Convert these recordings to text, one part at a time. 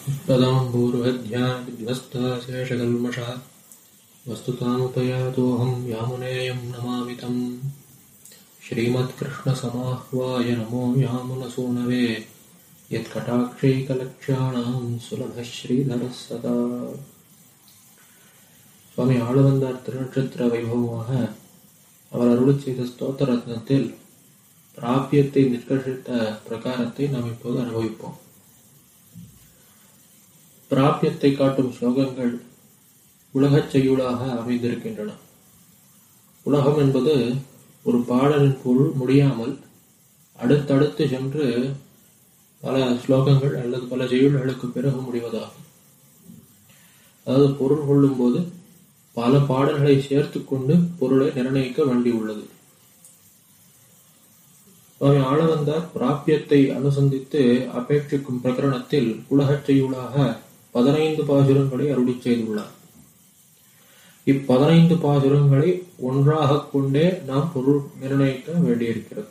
त्वदाम्बूर्वध्यानविध्वस्ताशेषकल्मषः वस्तुतामुपयातोऽहं यामुनेयं नमामि तम् श्रीमत्कृष्णसमाह्वाय नमो यामुनसूनवे यत्कटाक्षैकलक्ष्याणां सुलभः श्रीधरः सदा சுவாமி ஆளுவந்தார் திருநட்சத்திர வைபவமாக அவர் அருளி செய்த ஸ்தோத்திர ரத்னத்தில் பிராபியத்தை நிஷ்கர்ஷித்த பிரகாரத்தை நாம் இப்போது அனுபவிப்போம் பிராபியத்தை காட்டும் ஸ்லோகங்கள் உலகச் செய்யுளாக அமைந்திருக்கின்றன உலகம் என்பது ஒரு பாடலின் பொருள் முடியாமல் அடுத்தடுத்து சென்று பல ஸ்லோகங்கள் அல்லது பல செய்யுள்களுக்கு பிறகு முடிவதாகும் அதாவது பொருள் கொள்ளும் போது பல பாடல்களை சேர்த்துக் கொண்டு பொருளை நிர்ணயிக்க வேண்டியுள்ளது சுவாமி ஆளவந்தார் பிராபியத்தை அனுசந்தித்து அபேட்சிக்கும் பிரகரணத்தில் உலகச் செய்யுளாக பதினைந்து பாசுரங்களை அருளி செய்துள்ளார் இப்பதினைந்து பாசுரங்களை ஒன்றாக கொண்டே நாம் பொருள் நிர்ணயிக்க வேண்டியிருக்கிறது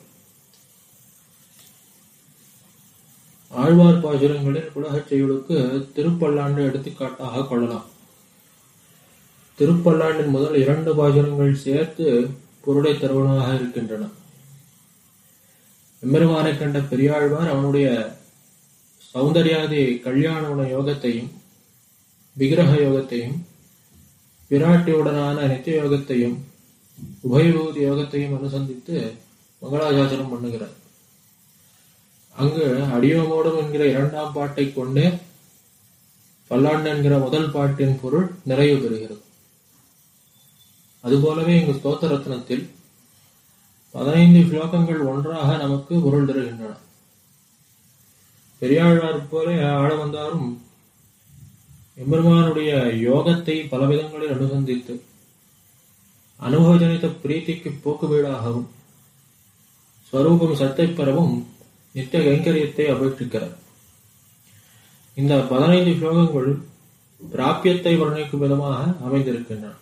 ஆழ்வார் பாசுரங்களில் உலகச் செய்யுளுக்கு திருப்பல்லாண்டு எடுத்துக்காட்டாக கொள்ளலாம் திருப்பல்லாண்டின் முதல் இரண்டு பாசுரங்கள் சேர்த்து பொருளை தருவனாக இருக்கின்றன எம்பெருமானை கண்ட பெரியாழ்வார் அவனுடைய சௌந்தர்யாதி கல்யாண யோகத்தையும் விக்கிரக யோகத்தையும் விராட்டியுடனான நித்திய யோகத்தையும் உபயபூதி யோகத்தையும் அனுசந்தித்து மங்களாசாசனம் பண்ணுகிறார் அங்கு அடியோமோடும் என்கிற இரண்டாம் பாட்டை கொண்டே பல்லாண்டு என்கிற முதல் பாட்டின் பொருள் நிறைவு பெறுகிறது அதுபோலவே இங்கு ஸ்தோத்திர ரத்னத்தில் பதினைந்து ஸ்லோகங்கள் ஒன்றாக நமக்கு பொருள் தருகின்றன பெரியாழ்வார் போல ஆள வந்தாரும் எம்பெருமானுடைய யோகத்தை பலவிதங்களில் அனுசந்தித்து அனுபவஜனித்த பிரீத்திக்கு போக்கு வீடாகவும் ஸ்வரூபம் சத்தை பெறவும் நித்திய கைங்கரியத்தை அபேட்சிக்கிறார் இந்த பதினைந்து ஸ்லோகங்கள் பிராபியத்தை வர்ணிக்கும் விதமாக அமைந்திருக்கின்றன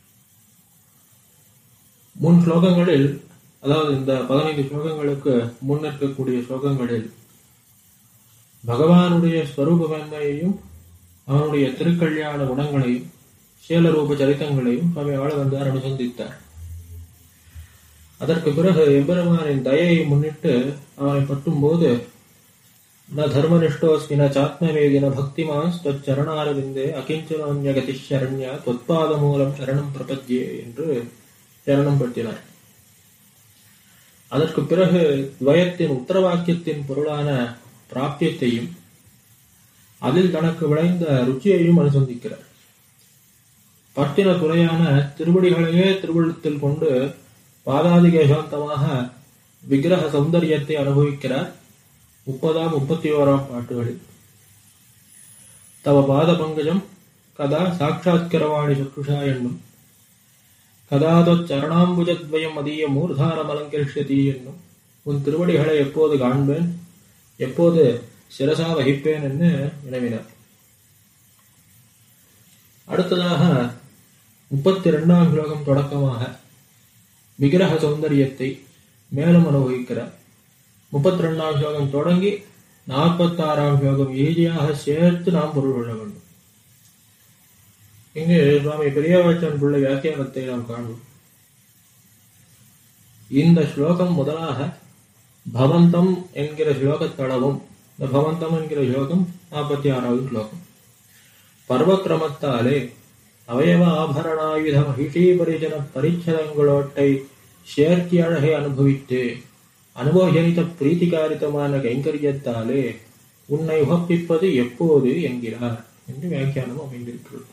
முன் ஸ்லோகங்களில் அதாவது இந்த பதினைந்து ஸ்லோகங்களுக்கு முன் இருக்கக்கூடிய ஸ்லோகங்களில் பகவானுடைய ஸ்வரூபமன்மையையும் அவனுடைய திருக்கல்யாண குணங்களையும் சீலரூப சரித்தங்களையும் சுவாமி ஆளவந்தார் அனுசந்தித்தார் அதற்கு பிறகு எம்பெருமானின் தயையை முன்னிட்டு அவனை பற்றும் போது ந தர்மனிஷ்டோஸ்மி ந சாத்மவேதி ந பக்திமான் ஸ்வச்சரணாரவிந்தே அகிஞ்சனோன்யகதி சரண்யா தொத்பாத மூலம் சரணம் பிரபத்யே என்று சரணம் பற்றினார் அதற்கு பிறகு துவயத்தின் உத்தரவாக்கியத்தின் பொருளான பிராபியத்தையும் அதில் தனக்கு விளைந்த ருச்சியையும் அனுசந்திக்கிறார் பட்டின துறையான திருவடிகளையே திருவள்ளத்தில் கொண்டு பாதாதிகேசாந்தமாக விக்கிரக சௌந்தரியத்தை அனுபவிக்கிறார் முப்பதாம் முப்பத்தி ஓராம் பாட்டுகளில் தவ பாத பங்கஜம் கதா சாட்சாத்கரவாணி சற்றுஷா என்னும் கதாதொச் சரணாம்புஜத்வயம் அதிய மூர்தாரம் அலங்கரிஷதி என்னும் உன் திருவடிகளை எப்போது காண்பேன் எப்போது சிரசா வகிப்பேன் என்று வினவினார் அடுத்ததாக முப்பத்தி இரண்டாம் ஸ்லோகம் தொடக்கமாக விக்கிரக சௌந்தரியத்தை மேலும் அனுபவிக்கிறார் முப்பத்தி ரெண்டாம் ஸ்லோகம் தொடங்கி நாற்பத்தி ஆறாம் ஸ்லோகம் ஈஸியாக சேர்த்து நாம் பொருள் கொள்ள வேண்டும் இங்கு சுவாமி பெரியவாச்சன் பிள்ளை வியாக்கியானத்தை நாம் காண்போம் இந்த ஸ்லோகம் முதலாக பவந்தம் என்கிற ஸ்லோகத்தளவும் இந்த பவந்தம் என்கிற ஸ்லோகம் நாற்பத்தி ஆறாவது ஸ்லோகம் பர்வக்கிரமத்தாலே அவயவ ஆபரணாயுத மகிஷீ பரிஜன பரிச்சதங்களோட்டை சேர்த்தி அழகை அனுபவித்து அனுபவஜனித்த பிரீத்திகாரிதமான கைங்கரியத்தாலே உன்னை உகப்பிப்பது எப்போது என்கிறார் என்று வியாக்கியானம் அமைந்திருக்கிறது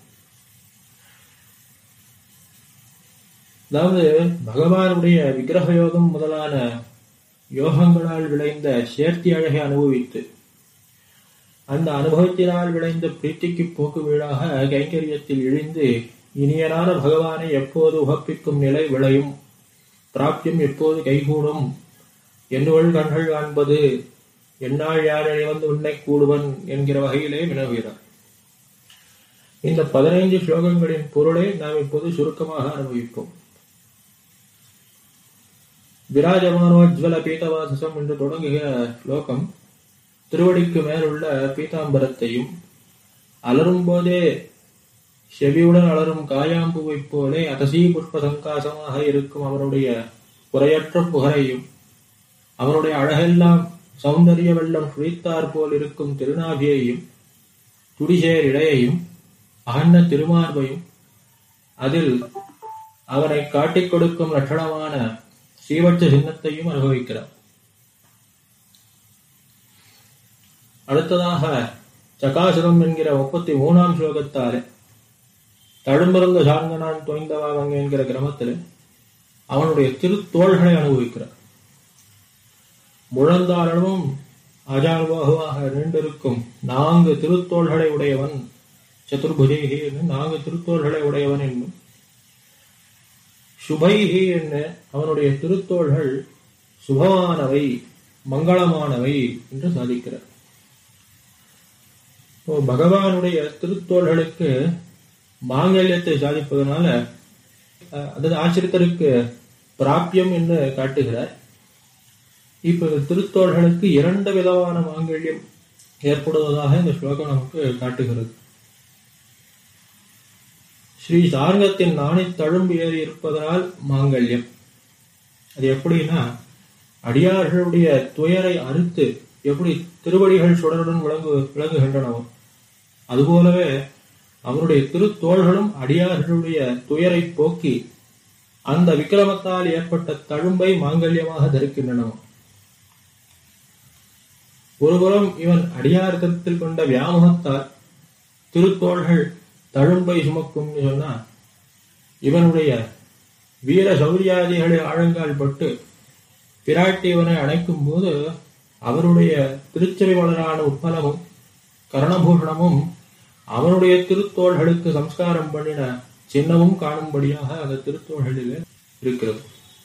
அதாவது பகவானுடைய விக்கிரக யோகம் முதலான யோகங்களால் விளைந்த சேர்த்தி அழகை அனுபவித்து அந்த அனுபவத்தினால் விளைந்த பிரீத்திக்கு போக்கு வீடாக கைங்கரியத்தில் இழிந்து இனியனான பகவானை எப்போது உகப்பிக்கும் நிலை விளையும் பிராப்தியம் எப்போது கைகூடும் என்னுள் கண்கள் காண்பது என்னால் யார் வந்து உன்னை கூடுவன் என்கிற வகையிலே வினவுகிறார் இந்த பதினைந்து ஸ்லோகங்களின் பொருளை நாம் இப்போது சுருக்கமாக அனுபவிப்போம் விராஜமானோஜ்வல பீதவாசசம் என்று தொடங்குகிற ஸ்லோகம் திருவடிக்கு மேலுள்ள பீதாம்பரத்தையும் அலரும் போதே செவியுடன் அலரும் காயாம்புவைப் போலே அதசீ புஷ்ப சங்காசமாக இருக்கும் அவனுடைய குறையற்ற புகழையும் அவனுடைய அழகெல்லாம் சௌந்தரிய வெள்ளம் சுழித்தார் போல் இருக்கும் திருநாபியையும் துடிசேர் இடையையும் அகன்ன திருமார்பையும் அதில் அவனை காட்டிக் கொடுக்கும் லட்சணமான ஸ்ரீவட்ச சின்னத்தையும் அனுபவிக்கிறார் அடுத்ததாக சகாசுரம் என்கிற முப்பத்தி மூணாம் ஸ்லோகத்தாலே தழும்பிறந்த சார்ந்தனான் தொய்ந்தவாங்க என்கிற கிரமத்தில் அவனுடைய திருத்தோள்களை அனுபவிக்கிறார் முழந்தாளமும் அஜால்வாகுவாக நீண்டிருக்கும் நான்கு திருத்தோள்களை உடையவன் சதுர்புஜைகி என்று நான்கு திருத்தோள்களை உடையவன் என்னும் சுபைகி என்ன அவனுடைய திருத்தோள்கள் சுபமானவை மங்களமானவை என்று சாதிக்கிறார் இப்போ பகவானுடைய திருத்தோள்களுக்கு மாங்கல்யத்தை சாதிப்பதனால அஹ், அதாவது ஆச்சரியத்திற்கு பிராபியம் என்று காட்டுகிறார் இப்ப இந்த திருத்தோள்களுக்கு இரண்டு விதமான மாங்கல்யம் ஏற்படுவதாக இந்த ஸ்லோகம் நமக்கு காட்டுகிறது ஸ்ரீ சார்கத்தின் நாணி தழும்பு ஏறி இருப்பதனால் மாங்கல்யம் அது எப்படின்னா அடியார்களுடைய துயரை அறுத்து எப்படி திருவடிகள் சுடருடன் விளங்கு விளங்குகின்றனவோ அதுபோலவே அவருடைய திருத்தோள்களும் அடியார்களுடைய துயரை போக்கி அந்த விக்கிரமத்தால் ஏற்பட்ட தழும்பை மாங்கல்யமாக தரிக்கின்றனவோ ஒருபுறம் இவன் அடியார்த்தத்தில் கொண்ட வியாமோகத்தால் திருத்தோள்கள் தழும்பை சுமக்கும் சொன்னா இவனுடைய வீர சௌரியாதிகளை ஆழங்கால் பட்டு பிராட்டி இவனை அணைக்கும் போது அவருடைய திருச்செவி மலரான உப்பலமும் கரணபூஷணமும் அவனுடைய திருத்தோள்களுக்கு சம்ஸ்காரம் பண்ணின சின்னமும் காணும்படியாக அந்த திருத்தோள்களில் இருக்கிறது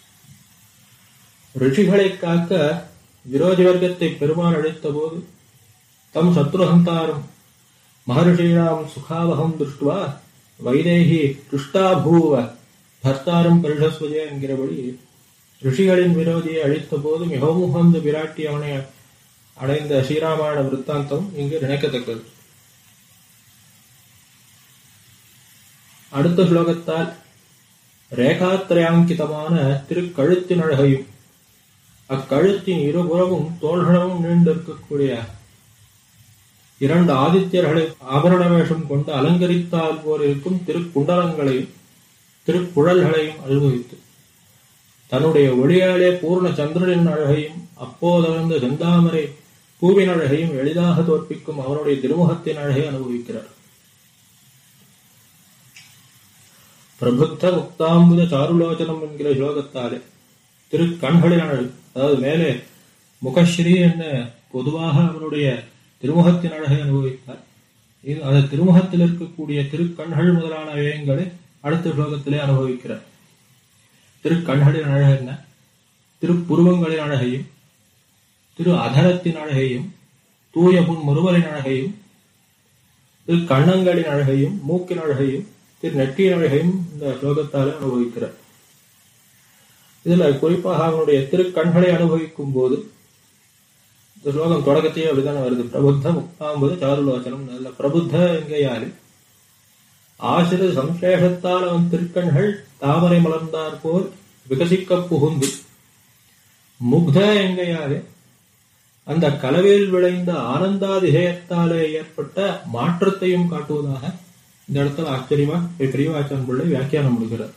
ரிஷிகளை காக்க விரோதி வர்க்கத்தை பெருமான் அழைத்த போது தம் சத்ருஹந்தாரம் மகர்ஷீணாம் சுகாவகம் திருஷ்டுவா வைதேகி துஷ்டாபூவ பர்த்தாரம் பரிஷஸ்வஜே என்கிறபடி ரிஷிகளின் விரோதியை அழித்த போது மிகவும் உகந்த விராட்டி அவனை அடைந்த ஸ்ரீராமாயண விருத்தாந்தம் இங்கு நினைக்கத்தக்கது அடுத்த ஸ்லோகத்தால் ரேகாத்திரையாங்கிதமான திருக்கழுத்தின் அழகையும் அக்கழுத்தின் இருபுறமும் தோள்களமும் நீண்டிருக்கக்கூடிய இரண்டு ஆதித்யர்களை ஆபரண வேஷம் கொண்டு அலங்கரித்தால் போல் இருக்கும் திருக்குண்டலங்களையும் திருக்குழல்களையும் அனுபவித்து தன்னுடைய ஒளியாலே பூர்ண சந்திரனின் அழகையும் அப்போதளர்ந்த செந்தாமரை பூவின் அழகையும் எளிதாக தோற்பிக்கும் அவனுடைய திருமுகத்தின் அழகை அனுபவிக்கிறார் பிரபுத்த முக்தாம்புத சாருலோச்சனம் என்கிற ஸ்லோகத்தாலே திருக்கண்களின் அழகு அதாவது மேலே முகஸ்ரீ என்ன பொதுவாக அவனுடைய திருமுகத்தின் அழகை அனுபவித்தார் இது அந்த திருமுகத்தில் இருக்கக்கூடிய திருக்கண்கள் முதலான வியயங்களை அடுத்த ஸ்லோகத்திலே அனுபவிக்கிறார் திருக்கண்களின் அழகு என்ன திருப்புருவங்களின் அழகையும் திரு அதரத்தின் அழகையும் தூய புன் முருவலின் அழகையும் திரு கண்ணங்களின் அழகையும் மூக்கின் அழகையும் திரு நெற்றியின் அழகையும் இந்த ஸ்லோகத்தாலே அனுபவிக்கிறார் இதுல குறிப்பாக அவனுடைய திருக்கண்களை அனுபவிக்கும் போது இந்த ஸ்லோகம் தொடக்கத்தையே அப்படித்தானே வருது பிரபுத்த முக்தாம்பது சாருலோச்சனம் நல்ல பிரபுத்த எங்கேயாரு ஆசிர சம்சேஷத்தால் அவன் திருக்கண்கள் தாமரை மலர்ந்தார் போல் விகசிக்க புகுந்து முக்த எங்கையாலே அந்த கலவையில் விளைந்த ஆனந்தாதிசயத்தாலே ஏற்பட்ட மாற்றத்தையும் காட்டுவதாக இந்த இடத்துல ஆச்சரியமா பெரியவாச்சான் பிள்ளை வியாக்கியானம் முடிகிறார்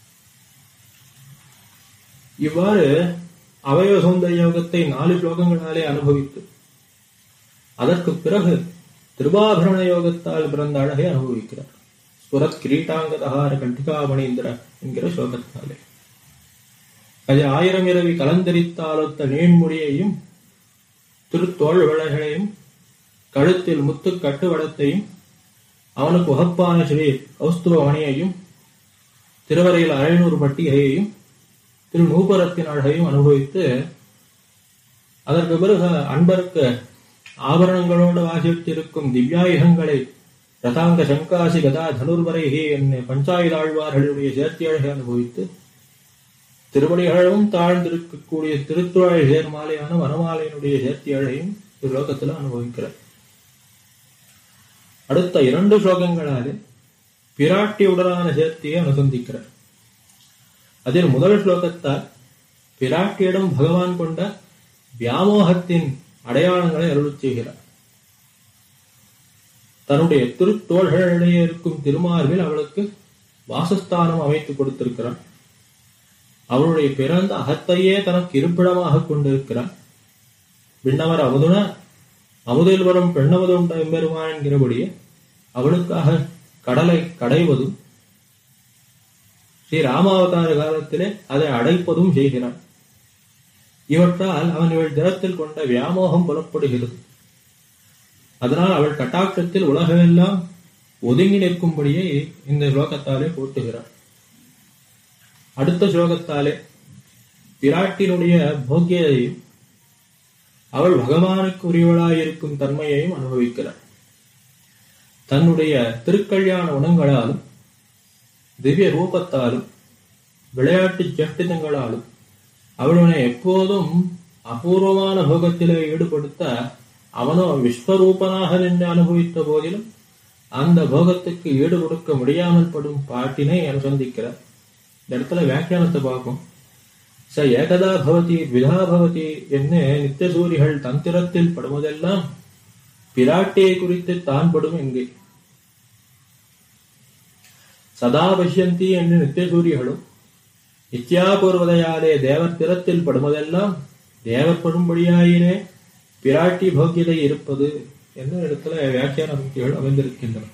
இவ்வாறு அவயவ சௌந்தரிய யோகத்தை நாலு ஸ்லோகங்களாலே அனுபவித்து அதற்கு பிறகு திருவாபரண யோகத்தால் பிறந்த அழகை அனுபவிக்கிறார் சுரத் கிரீட்டாங்கதகார கண்டிகாமணீந்திர என்கிற ஸ்லோகத்தாலே அது ஆயிரம் இரவி கலந்தரித்தாலொத்த நீண்முடியையும் திருத்தோள் விளைகளையும் கழுத்தில் முத்து கட்டுவடத்தையும் அவனுக்கு உகப்பான ஸ்ரீ கௌஸ்துவ மணியையும் திருவரையில் அரைநூறு பட்டிகையையும் திரு நூபரத்தின் அழகையும் அனுபவித்து அதற்கு பிறகு அன்பருக்கு ஆபரணங்களோடு வாசித்திருக்கும் திவ்யாயுதங்களை ரதாங்க சங்காசி கதா தனுர்வரைகி என்ன பஞ்சாயுதாழ்வார்களுடைய சேர்த்தி அழகை அனுபவித்து திருவடிகளும் தாழ்ந்திருக்கக்கூடிய திருத்துழாய் சேர்மாலையான வனமாலையினுடைய சேர்த்தி அழகையும் இவ்லோகத்தில் அனுபவிக்கிறார் அடுத்த இரண்டு ஸ்லோகங்களாலே பிராட்டியுடனான சேர்த்தியை அனுசந்திக்கிறார் அதில் முதல் ஸ்லோகத்தால் பிராட்டியிடம் பகவான் கொண்ட வியாமோகத்தின் அடையாளங்களை அருள் செய்கிறார் தன்னுடைய திருத்தோள்களிடையே இருக்கும் திருமார்பில் அவளுக்கு வாசஸ்தானம் அமைத்து கொடுத்திருக்கிறான் அவளுடைய பிறந்த அகத்தையே தனக்கு இருப்பிடமாக கொண்டிருக்கிறான் விண்ணவர் அமுதுன அமுதில் வரும் பெண்ணமுதுண்ட எம்பெருமான் என்கிறபடியே அவளுக்காக கடலை கடைவதும் ஸ்ரீ ராமாவதார காலத்திலே அதை அடைப்பதும் செய்கிறான் இவற்றால் அவன் இவள் தினத்தில் கொண்ட வியாமோகம் புலப்படுகிறது அதனால் அவள் கட்டாட்சத்தில் உலகமெல்லாம் ஒதுங்கி நிற்கும்படியே இந்த ஸ்லோகத்தாலே போட்டுகிறார் அடுத்த ஸ்லோகத்தாலே பிராட்டினுடைய போக்கியதையும் அவள் பகவானுக்கு உரியவளாயிருக்கும் தன்மையையும் அனுபவிக்கிறார் தன்னுடைய திருக்கல்யாண குணங்களாலும் திவ்ய ரூபத்தாலும் விளையாட்டு ஜஷ்டிதங்களாலும் அவளுனை எப்போதும் அபூர்வமான போகத்திலே ஈடுபடுத்த அவனோ விஸ்வரூபனாக நின்று அனுபவித்த போதிலும் அந்த போகத்துக்கு ஈடு கொடுக்க முடியாமல் படும் பாட்டினை அனுசந்திக்கிறார் இந்த இடத்துல வியாக்கியானத்தை பார்க்கும் ச ஏகதா பவதி விதா பவதி என்ன நித்தியசூரிகள் தந்திரத்தில் படுவதெல்லாம் பிராட்டியை குறித்து தான் படும் எங்கே சதா பஷ்யந்தி என்று நித்தியசூரிகளும் நித்யாபூர்வதையாலே தேவர் திறத்தில் படுவதெல்லாம் தேவர் படும்படியாயினே பிராட்டி போக்கியதை இருப்பது என்ற இடத்துல வியாக்கியான முக்கியங்கள் அமைந்திருக்கின்றன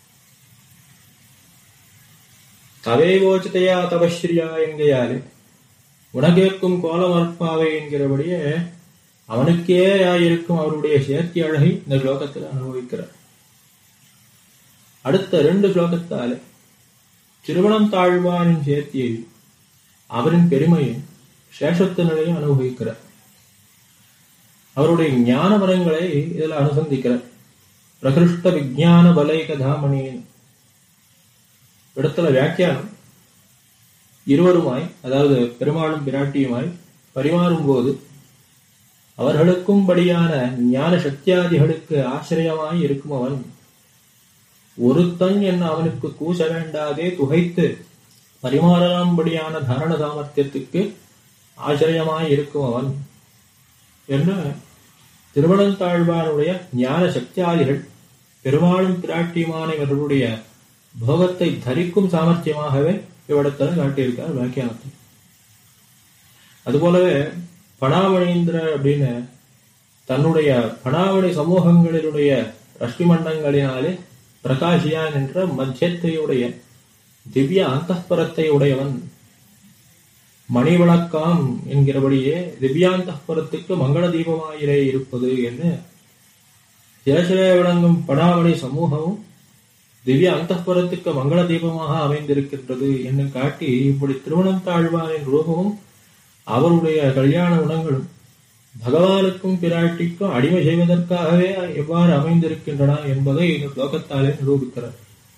தவேவோச்சிதையா தபஸ்ரீயா என்கையாலே உனகேற்கும் கோலமற்பாவை என்கிறபடியே அவனுக்கே இருக்கும் அவருடைய சேர்த்தி அழகை இந்த ஸ்லோகத்தில் அனுபவிக்கிறார் அடுத்த ரெண்டு ஸ்லோகத்தாலே திருமணம் தாழ்வானின் சேர்த்தியையும் அவரின் பெருமையும் சேஷத்தினையும் அனுபவிக்கிறார் அவருடைய ஞான வரங்களை இதில் அனுசந்திக்கிறார் பிரகிருஷ்ட விஜான பலைக தாமணியின் இடத்துல வியாக்கியானம் இருவருமாய் அதாவது பெருமாளும் பிராட்டியுமாய் பரிமாறும் போது அவர்களுக்கும் படியான ஞான சக்தியாதிகளுக்கு ஆசிரியமாய் இருக்கும் அவன் ஒருத்தன் என்ன அவனுக்கு கூச வேண்டாதே துகைத்து பரிமாறலாம்படியான தாரண சாமர்த்தியத்துக்கு ஆசிரியமாய் இருக்கும் அவன் என்று திருவனந்தாழ்வானுடைய ஞான சக்தியாதிகள் பெருமாளும் பிராட்டியுமான இவர்களுடைய போகத்தை தரிக்கும் சாமர்த்தியமாகவே இவ்விடத்தில் காட்டியிருக்கார் வியாக்கியானத்தில் அதுபோலவே பணாமணீந்திர அப்படின்னு தன்னுடைய பணாவணி சமூகங்களினுடைய ரஷ்மி மண்டங்களினாலே பிரகாஷியான் என்ற மத்தியத்தையுடைய திவ்ய அந்தப்புறத்தை உடையவன் மணி விளக்காம் என்கிறபடியே திவ்யாந்தப்புறத்துக்கு மங்கள தீபமாயிரே இருப்பது என்று சிரசிலே விளங்கும் படாவளி சமூகமும் திவ்ய அந்தப்புறத்துக்கு மங்கள தீபமாக அமைந்திருக்கின்றது என்று காட்டி இப்படி திருமணம் தாழ்வாரின் ரூபமும் அவருடைய கல்யாண குணங்களும் பகவானுக்கும் பிராட்டிக்கும் அடிமை செய்வதற்காகவே எவ்வாறு அமைந்திருக்கின்றன என்பதை இந்த ஸ்லோகத்தாலே நிரூபிக்கிறார்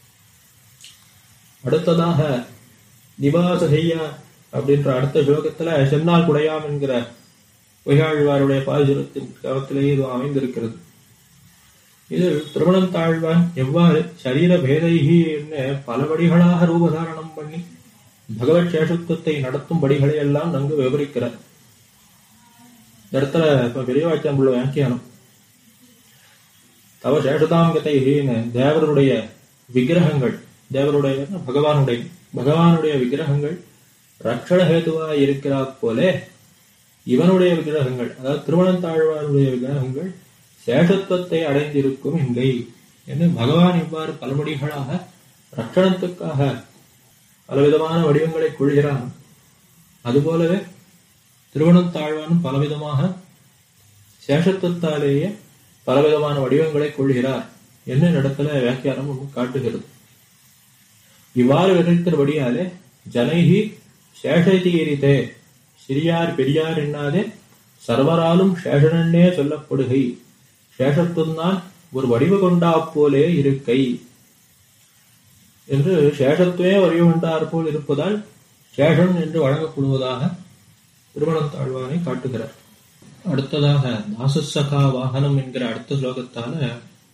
அடுத்ததாக நிவாச செய்யா அப்படின்ற அடுத்த ஸ்லோகத்துல சென்னால் குடையாம் என்கிற பொய்யாழ்வாருடைய பாசுரத்தின் காலத்திலேயே இது அமைந்திருக்கிறது இதில் திருமணம் தாழ்வான் எவ்வாறு சரீர பேதைகி என்ன பல படிகளாக ரூபதாரணம் பண்ணி பகவத் சேஷத்துவத்தை நடத்தும் படிகளை எல்லாம் நன்கு விவரிக்கிறார் இந்த இடத்துல இப்ப பெரியவாச்சாம்புள்ள வியாக்கியானம் தவ சேஷதாம் கதைன்னு தேவருடைய விக்கிரகங்கள் தேவருடைய பகவானுடைய பகவானுடைய விக்கிரகங்கள் ரட்சண ஹேதுவாய் இருக்கிறா போலே இவனுடைய விக்கிரகங்கள் அதாவது திருமணந்தாழ்வாருடைய விக்கிரகங்கள் சேஷத்துவத்தை அடைந்திருக்கும் எங்கை என்று பகவான் இவ்வாறு பலபடிகளாக ரட்சணத்துக்காக பலவிதமான வடிவங்களை கொள்கிறான் அதுபோலவே திருவனந்தாழ்வானும் பலவிதமாக சேஷத்துவத்தாலேயே பலவிதமான வடிவங்களை கொள்கிறார் என்ன இடத்துல வியாக்கியானம் காட்டுகிறது இவ்வாறு விவரிக்கிறபடியாலே ஜனைகி சேஷதீரிதே சிறியார் பெரியார் எண்ணாதே சர்வராலும் சேஷனன்னே சொல்லப்படுகை சேஷத்துவம்தான் ஒரு வடிவு கொண்டா போலே இருக்கை என்று சேஷத்துவே வடிவு கொண்டார் போல் இருப்பதால் சேஷன் என்று வழங்கப்படுவதாக திருமணம் தாழ்வானை காட்டுகிறார் அடுத்ததாக தாசசகா வாகனம் என்கிற அடுத்த ஸ்லோகத்தால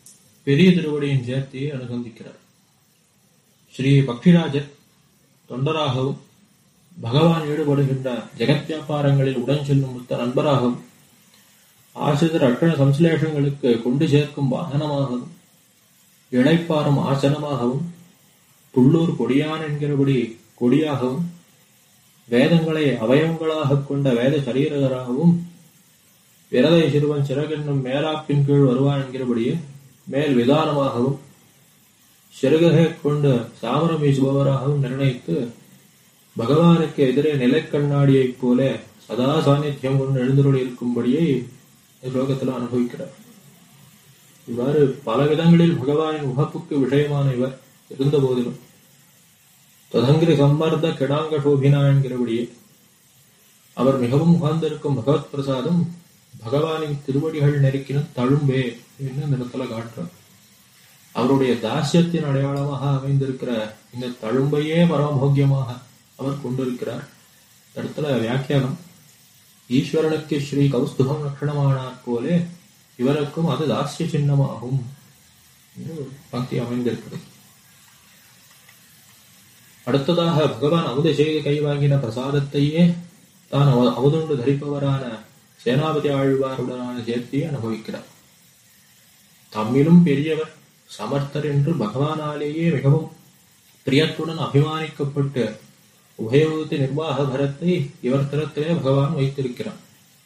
பெரிய திருவடியின் சேர்த்தியை அனுசந்திக்கிறார் ஸ்ரீ பக்ஷிராஜர் தொண்டராகவும் பகவான் ஈடுபடுகின்ற ஜெகத் வியாபாரங்களில் உடன் செல்லும் மொத்த நண்பராகவும் ஆசிரியர் அட்டண சம்சிலேஷங்களுக்கு கொண்டு சேர்க்கும் வாகனமாகவும் இழைப்பாரும் ஆசனமாகவும் புள்ளூர் கொடியான் என்கிறபடி கொடியாகவும் வேதங்களை அவயவங்களாகக் கொண்ட வேத சரீரகராகவும் விரதை சிறுவன் சிறகென்னும் மேலாப்பின் கீழ் வருவான் என்கிறபடியே மேல் விதானமாகவும் சிறகைக் கொண்டு சாமரம் வீசுபவராகவும் நிர்ணயித்து பகவானுக்கு எதிரே நிலைக்கண்ணாடியைப் போல சதா சாநித்தியம் கொண்டு எழுந்தருள் இருக்கும்படியே ஸ்லோகத்தில் அனுபவிக்கிறார் இவ்வாறு பல விதங்களில் பகவானின் உகப்புக்கு விஷயமான இவர் இருந்த போதிலும் ததங்கிரி சம்மர்த கிடாங்க சோபினா என்கிறபடியே அவர் மிகவும் உகந்திருக்கும் பகவத் பிரசாதம் பகவானின் திருவடிகள் நெருக்கின தழும்பே என்று இந்த இடத்துல காட்டுறார் அவருடைய தாசியத்தின் அடையாளமாக அமைந்திருக்கிற இந்த தழும்பையே பரமபோக்கியமாக அவர் கொண்டிருக்கிறார் இந்த இடத்துல வியாக்கியானம் ஈஸ்வரனுக்கு ஸ்ரீ கௌஸ்துபம் லட்சணமானார் போலே இவருக்கும் அது தாசிய சின்னமாகும் என்று பக்தி அமைந்திருக்கிறது அடுத்ததாக பகவான் அமுத செய்து கைவாங்கின பிரசாதத்தையே தான் அவ- அவதுண்டு தரிப்பவரான சேனாபதி ஆழ்வாருடனான சேர்த்தியை அனுபவிக்கிறார் தம்மிலும் பெரியவர் சமர்த்தர் என்று பகவானாலேயே மிகவும் பிரியத்துடன் அபிமானிக்கப்பட்டு உபயோகித்த நிர்வாக பரத்தை இவர் திறத்திலே பகவான் வைத்திருக்கிறார்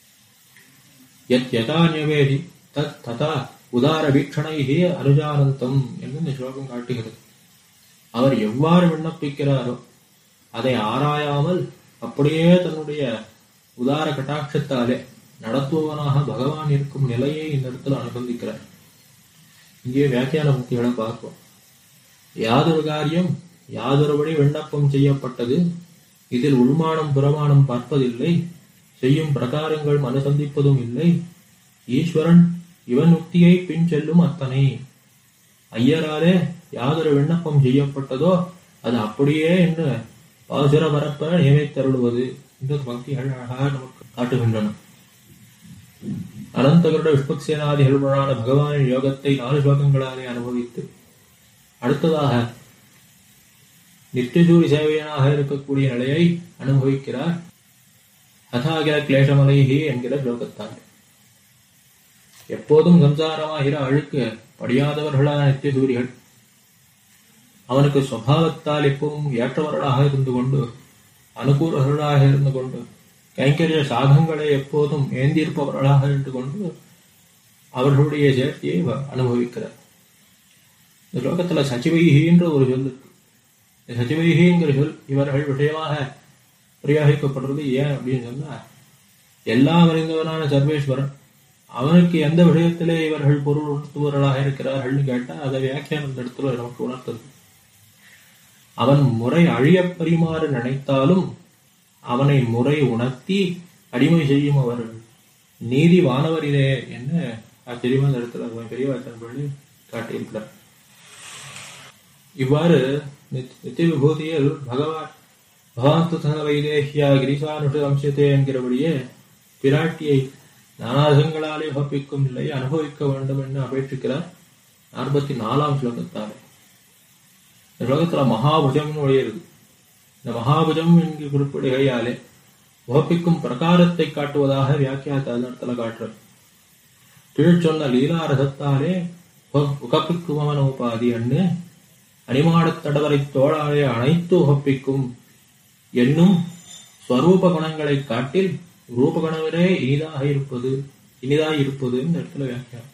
யத் யதா நியவேதி தத் ததா உதார வீக்ஷணைகி அனுஜானந்தம் என்று இந்த ஸ்லோகம் காட்டுகிறது அவர் எவ்வாறு விண்ணப்பிக்கிறாரோ அதை ஆராயாமல் அப்படியே தன்னுடைய உதார கட்டாட்சத்தாலே நடத்துபவனாக பகவான் இருக்கும் நிலையை இந்த இடத்துல அனுசந்திக்கிறார் இங்கே வியாக்கியான முக்திகளை பார்ப்போம் யாதொரு காரியம் யாதொருபடி விண்ணப்பம் செய்யப்பட்டது இதில் உள்மானம் புறமானம் பார்ப்பதில்லை செய்யும் பிரகாரங்கள் அனுசந்திப்பதும் இல்லை ஈஸ்வரன் இவன் உக்தியை பின் செல்லும் அத்தனை ஐயராலே யாதொரு விண்ணப்பம் செய்யப்பட்டதோ அது அப்படியே என்று பாசுர பரப்ப நியமித்தருளுவது இந்த பக்திகள் அழகாக நமக்கு காட்டுகின்றன அனந்தகருட விஷ்பக்சேனாதிகளுடனான பகவானின் யோகத்தை நாலு ஸ்லோகங்களாலே அனுபவித்து அடுத்ததாக நித்தியசூரி சேவையனாக இருக்கக்கூடிய நிலையை அனுபவிக்கிறார் அதாகிற கிளேசமலைஹி என்கிற ஸ்லோகத்தால் எப்போதும் சம்சாரமாகிற அழுக்கு படியாதவர்களான நித்தியசூரிகள் அவனுக்கு சுவாவத்தால் எப்பவும் ஏற்றவர்களாக இருந்து கொண்டு அனுகூலர்களாக இருந்து கொண்டு கைங்கரிய சாதங்களை எப்போதும் ஏந்தியிருப்பவர்களாக இருந்து கொண்டு அவர்களுடைய சேர்த்தியை வ- அனுபவிக்கிறார் இந்த லோகத்துல சச்சிவைகின்ற ஒரு சொல் இருக்கு இந்த சச்சிவைகிங்கிற சொல் இவர்கள் விஷயமாக பிரயோகிக்கப்படுறது ஏன் அப்படின்னு சொன்னா எல்லாம் அறிந்தவனான சர்வேஸ்வரன் அவனுக்கு எந்த விஷயத்திலே இவர்கள் பொருள் உணர்த்துபவர்களாக இருக்கிறார்கள்னு கேட்டா அதை வியாக்கியானம் இந்த இடத்துல நமக்கு உணர்த்தது அவன் முறை அழியப் பரிமாற நினைத்தாலும் அவனை முறை உணர்த்தி அடிமை செய்யும் அவர்கள் நீதி வானவரிலே என்ன ஆச்சரியமா இந்த இடத்துல பெரியவாச்சன் பள்ளி காட்டியிருக்கிறார் இவ்வாறு நித்- நித்திய விபூதியில் பகவான் பகவான் தன வைதேகியா கிரிசானுஷ அம்சத்தே என்கிறபடியே பிராட்டியை நானாசங்களாலே உகப்பிக்கும் நிலையை அனுபவிக்க வேண்டும் என்று அபேட்சிக்கிறார் நாற்பத்தி நாலாம் ஸ்லோகத்தாலே இந்த ஸ்லோகத்துல மகாபுஜம்னு ஒழியிருக்கு இந்த மகாபுஜம் என்கிற குறிப்பிடுகையாலே உகப்பிக்கும் பிரகாரத்தை காட்டுவதாக வியாக்கியாத்த இடத்துல காட்டுறது கீழ் சொன்ன லீலாரசத்தாலே உக- உகப்பிக்குமவன உபாதி அன்னு அணிமாடத் தடவரை தோளாலே அனைத்து உகப்பிக்கும் என்னும் ஸ்வரூப குணங்களைக் காட்டில் ரூப குணவரே இனிதாக இருப்பது இனிதாய் இருப்பது இந்த இடத்துல வியாக்கியானம்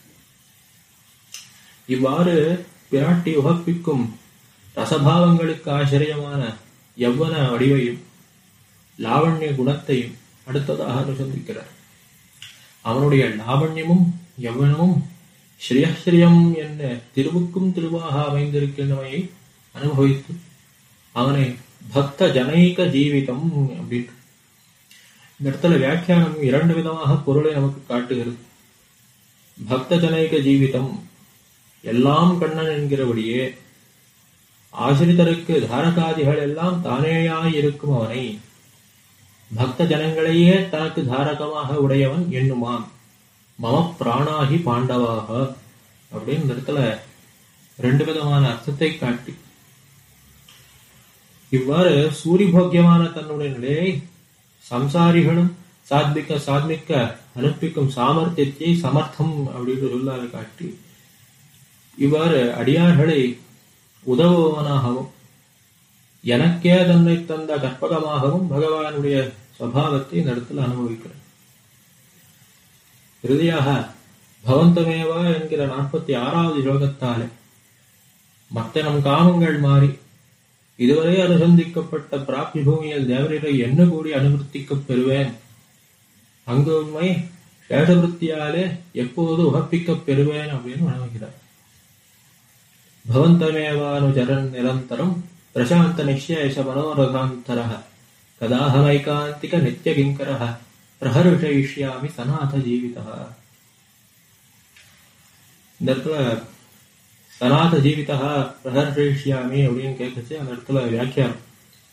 இவ்வாறு பிராட்டி உகப்பிக்கும் ரசபாவங்களுக்கு ஆசிரியமான யவ்வன வடிவையும் லாவண்ய குணத்தையும் அடுத்ததாக அனுசந்திக்கிறார் அவனுடைய லாவண்யமும் யவ்வனமும் ஸ்ரீயஸ்ரீயம் என்ன திருவுக்கும் திருவாக அமைந்திருக்கின்றவையை அனுபவித்து அவனை பக்த ஜனைக ஜீவிதம் அப்படின்னு இந்த இடத்துல வியாக்கியானம் இரண்டு விதமாக பொருளை நமக்கு காட்டுகிறது பக்த ஜனைக ஜீவிதம் எல்லாம் கண்ணன் என்கிறபடியே ஆசிரிதருக்கு தாரகாதிகள் எல்லாம் தானேயாய் இருக்கும் அவனை பக்த ஜனங்களையே தனக்கு தாரகமாக உடையவன் என்னுமான் மம பிராணாகி பாண்டவாக அப்படின்னு இந்த இடத்துல ரெண்டு விதமான அர்த்தத்தை காட்டி இவ்வாறு சூரிபோக்கியமான தன்னுடைய நிலையை சம்சாரிகளும் சாத்மிக்க சாத்மிக்க அனுப்பிக்கும் சாமர்த்தியத்தை சமர்த்தம் அப்படின்னு சொல்லாத காட்டி இவ்வாறு அடியார்களை உதவுவனாகவும் எனக்கே தன்னை தந்த கற்பகமாகவும் பகவானுடைய சுவாவத்தை இந்த இடத்துல அனுபவிக்கிறேன் இறுதியாக பவந்தமேவா என்கிற நாற்பத்தி ஆறாவது யோகத்தாலே மற்ற நம் காமங்கள் மாறி இதுவரை அனுசந்திக்கப்பட்ட பிராப்தி பூமியில் தேவரீரை என்ன கூடி அனுவர்த்திக்கப் பெறுவேன் அங்கு உண்மை சேஷவருத்தியாலே எப்போது உகப்பிக்கப் பெறுவேன் அப்படின்னு வணங்குகிறார் பவந்தமேவானுச்சரன் நிரந்தரம் பிரசாந்த நிச்சயச மனோரகாந்தர கதாஹமைகாந்திக நித்தியகிங்கர பிரஹர்ஷயிஷ்யாமி சநாத ஜீவிதா இந்த இடத்துல சனாத ஜீவிதா பிரஹர்ஷயிஷ்யாமி அப்படின்னு கேட்கச்சு அந்த இடத்துல வியாக்கியானம்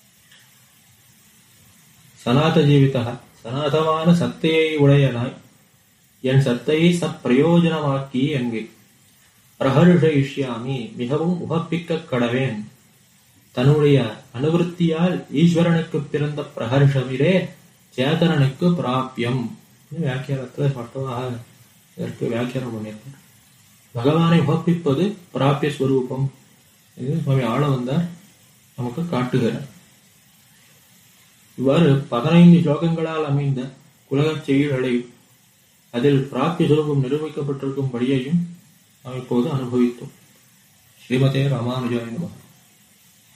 சனாத ஜீவிதா சனாதமான சத்தையை உடையனாய் என் சத்தையை சப்பிரயோஜனமாக்கி என்கை பிரஹர்ஷயிஷ்யாமி மிகவும் உகப்பிக்க கடவேன் தன்னுடைய அனுவருத்தியால் ஈஸ்வரனுக்கு பிறந்த பிரஹர்ஷமிரே சேதனனுக்கு பிராபியம் வியாக்கியானத்துல ஸ்பஷ்டமாக இதற்கு வியாக்கியானம் பண்ணியிருக்கார் பகவானை உகப்பிப்பது பிராபிய ஸ்வரூபம் இது சுவாமி ஆள வந்தார் நமக்கு காட்டுகிறார் இவ்வாறு பதினைந்து ஸ்லோகங்களால் அமைந்த உலகச் செய்திகளை அதில் பிராப்திய சுரூபம் நிரூபிக்கப்பட்டிருக்கும் படியையும் நாம் இப்போது அனுபவித்தோம் ஸ்ரீமதே ராமானுஜாய நமः